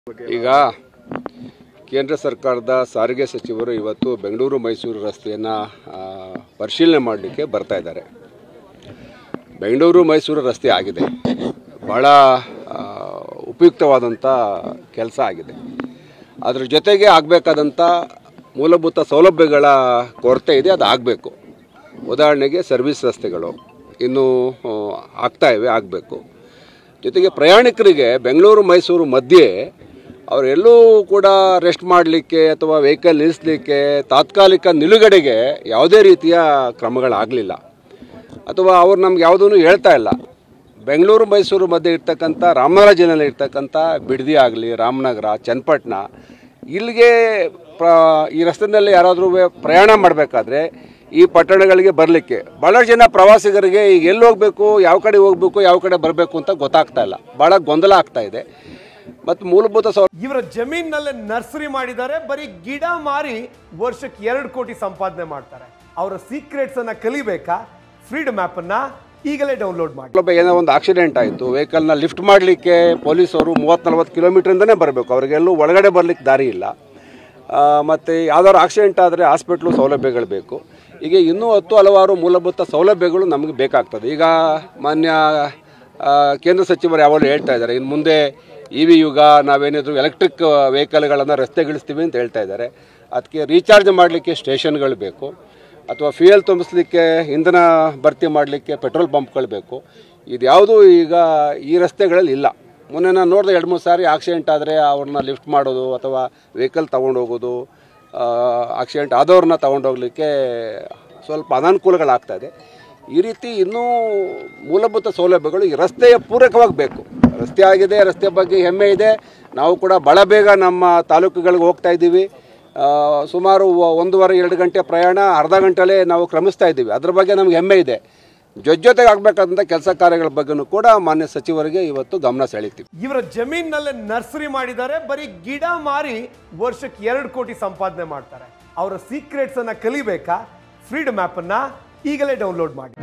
ಈಗ ಕೇಂದ್ರ ಸರ್ಕಾರದ ಸಾರಿಗೆ ಸಚಿವರು ಇವತ್ತು ಬೆಂಗಳೂರು ಮೈಸೂರು ರಸ್ತೆಯನ್ನು ಪರಿಶೀಲನೆ ಮಾಡಲಿಕ್ಕೆ ಬರ್ತಾ ಇದ್ದಾರೆ ಬೆಂಗಳೂರು ಮೈಸೂರು ರಸ್ತೆ ಆಗಿದೆ ಭಾಳ ಆ, ಉಪಯುಕ್ತವಾದಂಥ ಕೆಲಸ ಆಗಿದೆ ಅದ್ರ ಜೊತೆಗೆ ಆಗಬೇಕಾದಂಥ ಮೂಲಭೂತ ಸೌಲಭ್ಯಗಳ ಕೊರತೆ ಇದೆ ಅದು ಆಗಬೇಕು ಉದಾಹರಣೆಗೆ ಸರ್ವಿಸ್ ರಸ್ತೆಗಳು ಇನ್ನೂ ಆ, ಆಗ್ತಾ ಇವೆ ಆಗಬೇಕು ಜೊತೆಗೆ ಪ್ರಯಾಣಿಕರಿಗೆ ಬೆಂಗಳೂರು ಮೈಸೂರು ಮಧ್ಯೆ ಅವರೆಲ್ಲೂ ಕೂಡ ರೆಸ್ಟ್ ಮಾಡಲಿಕ್ಕೆ ಅಥವಾ ವೆಹಿಕಲ್ ನಿಲ್ಲಿಸಲಿಕ್ಕೆ ತಾತ್ಕಾಲಿಕ ನಿಲುಗಡೆಗೆ ಯಾವುದೇ ರೀತಿಯ ಕ್ರಮಗಳಾಗಲಿಲ್ಲ ಅಥವಾ ಅವ್ರು ನಮ್ಗೆ ಯಾವುದೂ ಹೇಳ್ತಾ ಇಲ್ಲ ಬೆಂಗಳೂರು ಮೈಸೂರು ಮಧ್ಯೆ ಇರ್ತಕ್ಕಂಥ ರಾಮನಗರ ಜಿಲ್ಲೆಯಲ್ಲಿ ಇರ್ತಕ್ಕಂಥ ಬಿಡದಿ ಆಗಲಿ ರಾಮನಗರ ಚನ್ನಪಟ್ಟಣ ಇಲ್ಲಿಗೆ ಪ್ರ ಈ ರಸ್ತೆಯಲ್ಲಿ ಯಾರಾದರೂ ಪ್ರಯಾಣ ಮಾಡಬೇಕಾದ್ರೆ ಈ ಪಟ್ಟಣಗಳಿಗೆ ಬರಲಿಕ್ಕೆ ಭಾಳಷ್ಟು ಜನ ಪ್ರವಾಸಿಗರಿಗೆ ಈಗ ಎಲ್ಲಿ ಹೋಗಬೇಕು ಯಾವ ಕಡೆ ಹೋಗಬೇಕು ಯಾವ ಕಡೆ ಬರಬೇಕು ಅಂತ ಗೊತ್ತಾಗ್ತಾ ಇಲ್ಲ ಭಾಳ ಗೊಂದಲ ಆಗ್ತಾ ಇದೆ ಮತ್ತು ಮೂಲಭೂತ ಸೌ ಇವರ ಜಮೀನಲ್ಲೇ ನರ್ಸರಿ ಮಾಡಿದ್ದಾರೆ ಬರೀ ಗಿಡ ಮಾರಿ ವರ್ಷಕ್ಕೆ ಎರಡು ಕೋಟಿ ಸಂಪಾದನೆ ಮಾಡ್ತಾರೆ ಅವರ ಸೀಕ್ರೆಟ್ಸ್ ಅನ್ನ ಕಲಿಬೇಕಾ ಫ್ರೀಡಮ್ ಆಪ್ ಅನ್ನ ಈಗಲೇ ಡೌನ್ಲೋಡ್ ಮಾಡಿ ಸೌಲಭ್ಯ ಏನೋ ಒಂದು ಆಕ್ಸಿಡೆಂಟ್ ಆಯಿತು ವೆಹಿಕಲ್ನ ಲಿಫ್ಟ್ ಮಾಡಲಿಕ್ಕೆ ಪೊಲೀಸರು ಮೂವತ್ತು ನಲ್ವತ್ತು ಕಿಲೋಮೀಟ್ರಿಂದನೇ ಬರಬೇಕು ಅವರಿಗೆಲ್ಲೂ ಒಳಗಡೆ ಬರಲಿಕ್ಕೆ ದಾರಿ ಇಲ್ಲ ಮತ್ತು ಯಾವ್ದಾದ್ರು ಆಕ್ಸಿಡೆಂಟ್ ಆದರೆ ಹಾಸ್ಪಿಟ್ಲು ಸೌಲಭ್ಯಗಳು ಬೇಕು ಹೀಗೆ ಇನ್ನೂ ಹತ್ತು ಹಲವಾರು ಮೂಲಭೂತ ಸೌಲಭ್ಯಗಳು ನಮಗೆ ಬೇಕಾಗ್ತದೆ ಈಗ ಮಾನ್ಯ ಆ, ಕೇಂದ್ರ ಸಚಿವರು ಯಾವಾಗಲೂ ಹೇಳ್ತಾ ಇದ್ದಾರೆ ಇನ್ನು ಮುಂದೆ ಇ ವಿ ಯುಗ ನಾವೇನಿದ್ರು ಎಲೆಕ್ಟ್ರಿಕ್ ವೆಹಿಕಲ್ಗಳನ್ನು ರಸ್ತೆಗಿಳಿಸ್ತೀವಿ ಅಂತ ಹೇಳ್ತಾ ಇದ್ದಾರೆ ಅದಕ್ಕೆ ರೀಚಾರ್ಜ್ ಮಾಡಲಿಕ್ಕೆ ಸ್ಟೇಷನ್ಗಳು ಬೇಕು ಅಥವಾ ಫ್ಯೂಯಲ್ ತುಂಬಿಸ್ಲಿಕ್ಕೆ ಇಂಧನ ಭರ್ತಿ ಮಾಡಲಿಕ್ಕೆ ಪೆಟ್ರೋಲ್ ಪಂಪ್ಗಳು ಬೇಕು ಇದು ಯಾವುದೂ ಈಗ ಈ ರಸ್ತೆಗಳಲ್ಲಿ ಇಲ್ಲ ಮೊನ್ನೆ ನಾನು ನೋಡಿದೆ ಎರಡು ಮೂರು ಸಾರಿ ಆಕ್ಸಿಡೆಂಟ್ ಆದರೆ ಅವ್ರನ್ನ ಲಿಫ್ಟ್ ಮಾಡೋದು ಅಥವಾ ವೆಹಿಕಲ್ ತೊಗೊಂಡೋಗೋದು ಆಕ್ಸಿಡೆಂಟ್ ಆದವ್ರನ್ನ ತೊಗೊಂಡೋಗ್ಲಿಕ್ಕೆ ಸ್ವಲ್ಪ ಅನಾನುಕೂಲಗಳಾಗ್ತಾ ಇದೆ ಈ ರೀತಿ ಇನ್ನೂ ಮೂಲಭೂತ ಸೌಲಭ್ಯಗಳು ಈ ರಸ್ತೆಯ ಪೂರಕವಾಗಿ ಬೇಕು ರಸ್ತೆ ಆಗಿದೆ ರಸ್ತೆ ಬಗ್ಗೆ ಹೆಮ್ಮೆ ಇದೆ ನಾವು ಕೂಡ ಭಾಳ ಬೇಗ ನಮ್ಮ ತಾಲೂಕುಗಳಿಗೆ ಹೋಗ್ತಾ ಇದ್ದೀವಿ ಆ, ಸುಮಾರು ಒ- ಒಂದೂವರೆ ಎರಡು ಗಂಟೆ ಪ್ರಯಾಣ ಅರ್ಧ ಗಂಟೆಲೇ ನಾವು ಕ್ರಮಿಸ್ತಾ ಇದ್ದೀವಿ ಅದ್ರ ಬಗ್ಗೆ ನಮ್ಗೆ ಹೆಮ್ಮೆ ಇದೆ ಜೊತೆ ಆಗಬೇಕಾದಂಥ ಕೆಲಸ ಕಾರ್ಯಗಳ ಬಗ್ಗೆನೂ ಕೂಡ ಮಾನ್ಯ ಸಚಿವರಿಗೆ ಇವತ್ತು ಗಮನ ಸೆಳೀತೀವಿ ಇವರ ಜಮೀನಲ್ಲೇ ನರ್ಸರಿ ಮಾಡಿದ್ದಾರೆ ಬರೀ ಗಿಡ ಮಾರಿ ವರ್ಷಕ್ಕೆ ಎರಡು ಕೋಟಿ ಸಂಪಾದನೆ ಮಾಡ್ತಾರೆ ಅವರ ಸೀಕ್ರೆಟ್ಸ್ ಅನ್ನ ಕಲಿಬೇಕಾ ಫ್ರೀಡಮ್ ಆಪ್ ಅನ್ನ ಈಗಲೇ ಡೌನ್ಲೋಡ್ ಮಾಡಿ